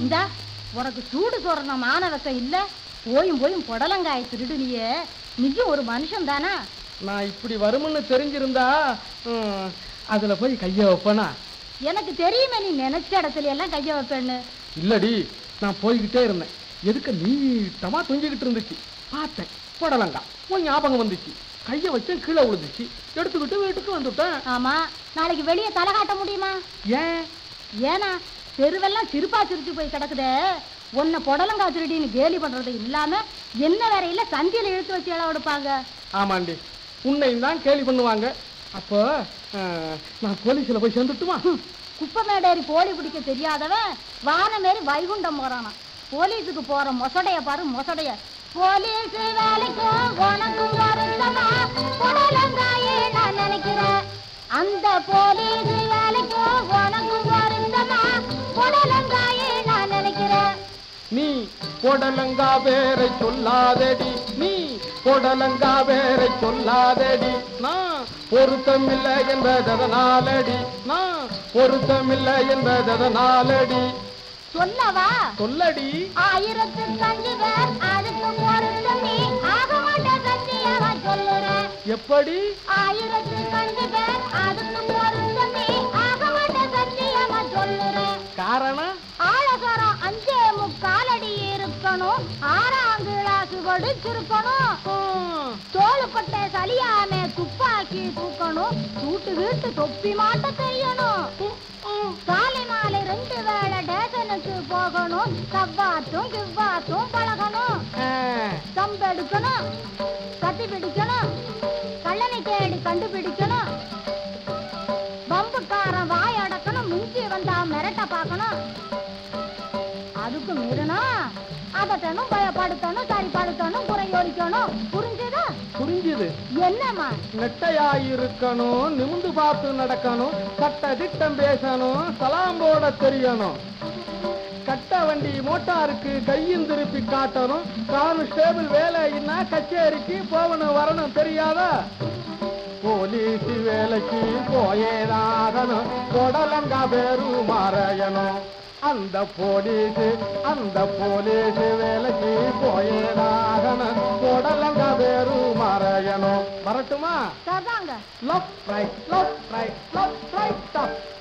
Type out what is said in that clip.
இந்தா உனக்கு சூடு சொரண மானவக்கம் இல்ல போயும் போயும் புடலங்காய் திருடுனியே நீயும் ஒரு மனுஷன் தானா நான் இப்படி வரும்னு தெரிஞ்சிருந்தா ம், அதுல போய் கைய வைப்பனா எனக்கு தெரியுமே நீ நினைச்ச இடத்துல எல்லாம் கைய வைப்பேன்னு இல்லடி நான் போய்கிட்டே இருந்தேன் எதுக்கு நீட்டமா தொங்கிக்கிட்டு இருந்துச்சு பார்த்தேன் புடலங்கா உன் ஞாபகம் வந்துச்சு கைய வச்சேன் கீழே விழுந்துச்சு எடுத்துக்கிட்டு வீட்டுக்கு வந்துட்டேன் ஆமா நாளைக்கு வெளியே தலை காட்ட முடியுமா ஏன் ஏனா தெருவெல்லாம் சிரிப்பா சிரிச்சு போய் கிடக்குதே உன்னை புடலங்காய் திருடின்னு கேலி பண்றது இல்லாம என்ன வேறையில சந்தியில இழுத்து வச்சு இளவு எடுப்பாங்க ஆமாண்டி உன்னையும் தான் கேலி பண்ணுவாங்க அப்போ அஹ், நான் போலீஸ்ல போய் சேர்ந்துட்டுமா குப்பை மேடேறி கோழி பிடிக்க தெரியாதவன் வானம் ஏறி வைகுண்டம் போறானா போலீஸுக்கு போற மொசடைய பாரு மொசடைய போலீஸ் வேலைக்கு உனக்கும் வருத்தமா புடலங்காயே நான் நினைக்கிறேன் அந்த போலீஸ் வேலைக்கு உனக்கும் வருத்தமா புடலங்காயே நான் நினைக்கிறேன் நீ பொடலங்கா பேரை சொல்லாதடி நீ பொடலங்கா பேரை சொல்லாதடி நான் பொருத்தமில்லை என்பதனாலடி நான் பொருத்தமில்லை என்பதனாலடி சொல்லவா சொல்லடி ஆயிரத்துக்கு அஞ்சு பேர் அதுக்கு பொருத்தம் நீ ஆக மாட்ட சத்தியமா சொல்லுறேன் எப்படி ஆயிரத்துக்கு அஞ்சு பேர் அதுக்கு பொருத்தம் நீ ஆக மாட்ட சத்தியமா சொல்லுறேன் காரணம் ஆழகரம் அஞ்சே முக்காலடி இருக்கணும் ஆறாம் கிளாஸ் படிச்சிருக்கணும் ஹம், தோளுப்பட்டை சலியாம துப்பாக்கி தூக்கணும் சூட்டு வீட்டு தொப்பி மாட்ட தெரியணும் காலை மாலை ரெண்டு வேளை டேஷனுக்கு போகணும் கவ்வாத்தும் கிவ்வாத்தும் பழகணும் அஹ், கம்பெடுக்கணும் கத்தி பிடிக்கணும் கள்ளனை தேடி கண்டுபிடிக்கணும் பம்புக்காரன் வாய் அடக்கணும் மிஞ்சி வந்தா மிரட்ட பார்க்கணும் அதுக்கு மீறினா அதட்டணும் பயப்படுத்தணும் சரிப்படுத்தணும் குறையொலிக்கணும் புரிஞ்சுதா புரிஞ்சுது என்னம்மா நெட்டையாயிருக்கணும் நிமிந்து பார்த்து நடக்கணும் சட்ட திட்டம் பேசணும் சலாம் போட தெரியணும் கட்ட வண்டி மோட்டாருக்கு கையும் திருப்பி காட்டணும் கான்ஸ்டேபிள் வேலைன்னா கச்சேரிக்கு போகணும் வரணும் தெரியாதா போலீஸ் வேலைக்கு போயேதாகணும் கொடலங்கா பேரு மறையணும் அந்த போலீஸ் அந்த போலீஸ் வேலைக்கு போயேதாகணும் கொடலங்கா பேரு மறையணும் வரட்டுமா சதாங்க left right left right left right